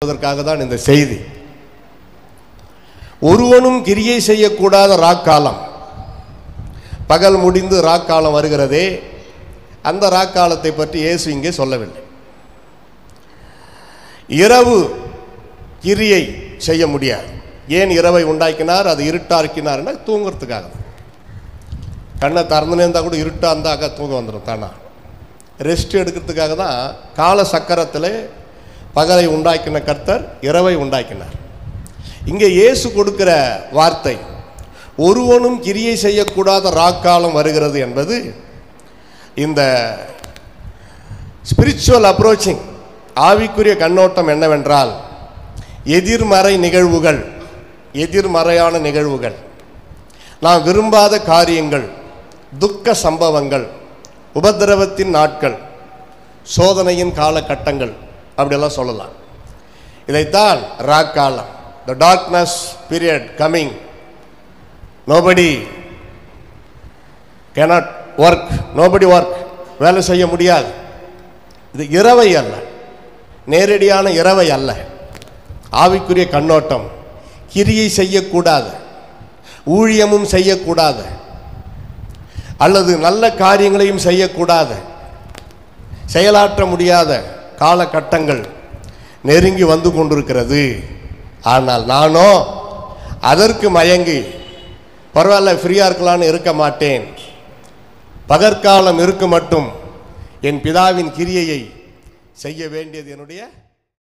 என்பதற்காக தான் இந்த செய்தி ஒருவனும் கிரியை செய்யக்கூடாத ராக்காலம் பகல் முடிந்து ராக்காலம் வருகிறதே அந்த ராக்காலத்தை பற்றி இயேசு இங்கே சொல்லவில்லை இரவு கிரியை செய்ய முடியாது ஏன் இரவை உண்டாக்கினார் அது இருட்டாக்கினார்னா தூங்குறதுக்காக தான். கண்ணை திறந்துனே இருந்தால் கூட இருட்டாக இருந்தாக்கா தூங்க வந்துடும் தானா ரெஸ்ட் எடுக்கிறதுக்காக தான் கால சக்கரத்தில் பகலை உண்டாக்கின கர்த்தர் இரவை உண்டாக்கினார் இங்கே இயேசு கொடுக்கிற வார்த்தை ஒருவனும் கிரியை செய்யக்கூடாத ராக்காலம் வருகிறது என்பது இந்த ஸ்பிரிச்சுவல் அப்ரோச்சிங் ஆவிக்குரிய கண்ணோட்டம் என்னவென்றால் எதிர்மறை நிகழ்வுகள் எதிர்மறையான நிகழ்வுகள் நாம் விரும்பாத காரியங்கள் துக்க சம்பவங்கள் உபத்திரவத்தின் நாட்கள் சோதனையின் காலகட்டங்கள் அப்படியெல்லாம் சொல்லலாம் இதைத்தான் ராக்காலம் the darkness period coming nobody cannot work nobody work வேலை செய்ய முடியாது இது இரவை அல்ல நேரடியான இரவை அல்ல ஆவிக்குரிய கண்ணோட்டம் கிரியை செய்யக்கூடாது ஊழியமும் செய்யக்கூடாது அல்லது நல்ல காரியங்களையும் செய்யக்கூடாது செயலாற்ற முடியாத காலகட்டங்கள் நெருங்கி வந்து கொண்டிருக்கிறது ஆனால் நானோ அதற்கு மயங்கி பரவாயில்ல ஃப்ரீயாக இருக்கலாம்னு இருக்க மாட்டேன் பகற்காலம் இருக்க மட்டும் என் பிதாவின் கிரியையை செய்ய வேண்டியது என்னுடைய